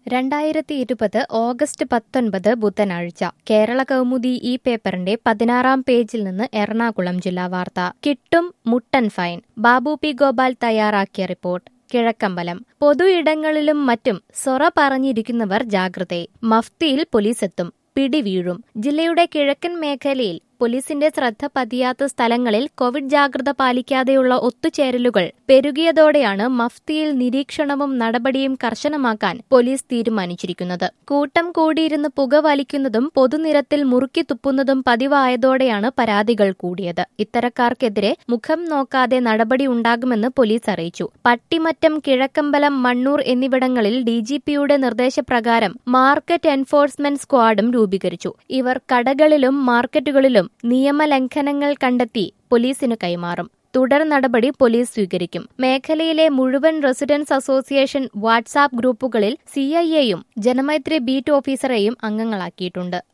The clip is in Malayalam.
രണ്ടായിരത്തി ഇരുപത് ഓഗസ്റ്റ് പത്തൊൻപത് ബുധനാഴ്ച കേരള കൗമുദി ഈ പേപ്പറിന്റെ പതിനാറാം പേജിൽ നിന്ന് എറണാകുളം ജില്ലാ വാർത്ത കിട്ടും മുട്ടൻ ഫൈൻ ബാബു പി ഗോപാൽ തയ്യാറാക്കിയ റിപ്പോർട്ട് കിഴക്കമ്പലം പൊതു ഇടങ്ങളിലും മറ്റും സൊറ പറഞ്ഞിരിക്കുന്നവർ ജാഗ്രതയെ മഫ്തിയിൽ പോലീസ് എത്തും പിടിവീഴും ജില്ലയുടെ കിഴക്കൻ മേഖലയിൽ പോലീസിന്റെ ശ്രദ്ധ പതിയാത്ത സ്ഥലങ്ങളിൽ കോവിഡ് ജാഗ്രത പാലിക്കാതെയുള്ള ഒത്തുചേരലുകൾ പെരുകിയതോടെയാണ് മഫ്തിയിൽ നിരീക്ഷണവും നടപടിയും കർശനമാക്കാൻ പോലീസ് തീരുമാനിച്ചിരിക്കുന്നത് കൂട്ടം കൂടിയിരുന്ന് പുക വലിക്കുന്നതും പൊതുനിരത്തിൽ മുറുക്കി തുപ്പുന്നതും പതിവായതോടെയാണ് പരാതികൾ കൂടിയത് ഇത്തരക്കാർക്കെതിരെ മുഖം നോക്കാതെ നടപടി ഉണ്ടാകുമെന്ന് പോലീസ് അറിയിച്ചു പട്ടിമറ്റം കിഴക്കമ്പലം മണ്ണൂർ എന്നിവിടങ്ങളിൽ ഡിജിപിയുടെ നിർദ്ദേശപ്രകാരം മാർക്കറ്റ് എൻഫോഴ്സ്മെന്റ് സ്ക്വാഡും രൂപീകരിച്ചു ഇവർ കടകളിലും മാർക്കറ്റുകളിലും നിയമലംഘനങ്ങൾ കണ്ടെത്തി പോലീസിന് കൈമാറും തുടർ നടപടി പോലീസ് സ്വീകരിക്കും മേഖലയിലെ മുഴുവൻ റെസിഡൻസ് അസോസിയേഷൻ വാട്സാപ്പ് ഗ്രൂപ്പുകളിൽ സിഐയെയും ജനമൈത്രി ബീറ്റ് ഓഫീസറെയും അംഗങ്ങളാക്കിയിട്ടുണ്ട്